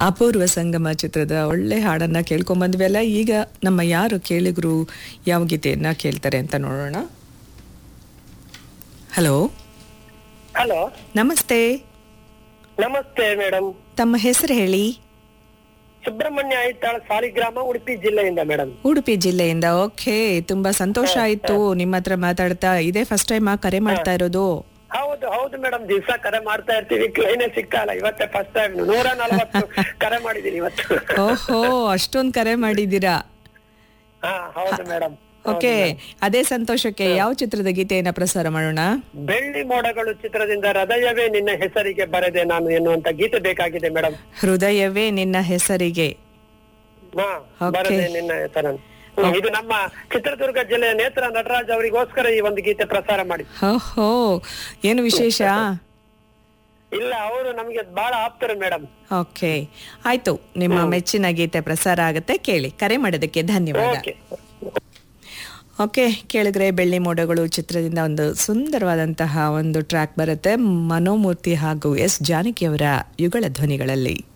ಅಪೂರ್ವ ಸಂಗಮ ಚಿತ್ರದ ಒಳ್ಳೆ ಹಾಡನ್ನ ಕೇಳ್ಕೊಂಬಂದ್ವಿ ಅಲ್ಲ ಈಗ ನಮ್ಮ ಯಾರು ಕೇಳಿಗರು ಯಾವ ಗೀತೆಯನ್ನ ಕೇಳ್ತಾರೆ ಅಂತ ನೋಡೋಣ ಹಲೋ ಹಲೋ ನಮಸ್ತೆ ನಮಸ್ತೆ ಮೇಡಮ್ ತಮ್ಮ ಹೆಸರು ಹೇಳಿ ಸುಬ್ರಹ್ಮಣ್ಯ ಐತಾಳ್ ಸಾಲಿಗ್ರಾಮ ಉಡುಪಿ ಜಿಲ್ಲೆಯಿಂದ ಮೇಡಮ್ ಉಡುಪಿ ಜಿಲ್ಲೆಯಿಂದ ಓಕೆ ತುಂಬಾ ಸಂತೋಷ ಆಯ್ತು ನಿಮ್ಮ ಹತ್ರ ಮಾತಾಡ್ತಾ ಇದೇ ಫಸ್ಟ್ ಟೈಮ್ ಕರೆ ಮಾಡ್ತಾ ಇರೋದು ಹೌದು ಹೌದು ಮೇಡಮ್ ದಿವಸ ಕರೆ ಮಾಡ್ತಾ ಇರ್ತೀವಿ ಕ್ಲೈನೇ ಸಿಕ್ಕಲ್ಲ ಇವತ್ತೇ ಫಸ್ಟ್ ಟೈಮ್ ನೂರ ನಲವತ್ತು ಕರೆ ಮಾಡಿದೀನಿ ಇವತ್ತು ಓಹೋ ಅಷ್ಟೊಂದ್ ಕರೆ ಮಾಡಿದ್ದೀರಾ ಹಾ ಹೌದು ಮೇಡಮ್ ಓಕೆ ಅದೇ ಸಂತೋಷಕ್ಕೆ ಯಾವ ಚಿತ್ರದ ಗೀತೆಯನ್ನ ಪ್ರಸಾರ ಮಾಡೋಣ ಬೆಳ್ಳಿ ಮೋಡಗಳು ಚಿತ್ರದಿಂದ ಹೃದಯವೇ ನಿನ್ನ ಹೆಸರಿಗೆ ಬರೆದೆ ನಾನು ಎನ್ನುವಂತ ಗೀತೆ ಬೇಕಾಗಿದೆ ಮೇಡಮ್ ಹೃದಯವೇ ನಿನ್ನ ಹೆಸರಿಗೆ ಹಾ Okay. ಬರದೆ ನಿನ್ನ ಹೆಸರನ್ನು ಹ್ಮ್, ಇದು ನಮ್ಮ ಚಿತ್ರದುರ್ಗ ಜಿಲ್ಲೆಯ ನೇತ್ರ ನಟರಾಜ್ ಅವರಿಗೋಸ್ಕರ ಈ ಒಂದು ಗೀತೆ ಪ್ರಸಾರ ಮಾಡಿ ಓಹೋ ಏನು ವಿಶೇಷ ಇಲ್ಲ ಅವರು ನಮ್ಗೆ ಬಹಳ ಆಪ್ತರು ಮೇಡಮ್ ಓಕೆ ಆಯ್ತು ನಿಮ್ಮ ಮೆಚ್ಚಿನ ಗೀತೆ ಪ್ರಸಾರ ಆಗುತ್ತೆ ಕೇಳಿ ಕರೆ ಮಾಡೋದಕ್ಕೆ ಧನ್ಯವಾದ ಓಕೆ ಓಕೆ ಕೇಳಿದ್ರೆ ಬೆಳ್ಳಿ ಮೋಡಗಳು ಚಿತ್ರದಿಂದ ಒಂದು ಸುಂದರವಾದಂತಹ ಒಂದು ಟ್ರ್ಯಾಕ್ ಬರುತ್ತೆ ಮನೋಮೂರ್ತಿ ಹಾಗೂ ಎಸ್ ಜಾನಕಿಯವರ ಯುಗಳ ಧ್ವನಿಗಳಲ್ಲಿ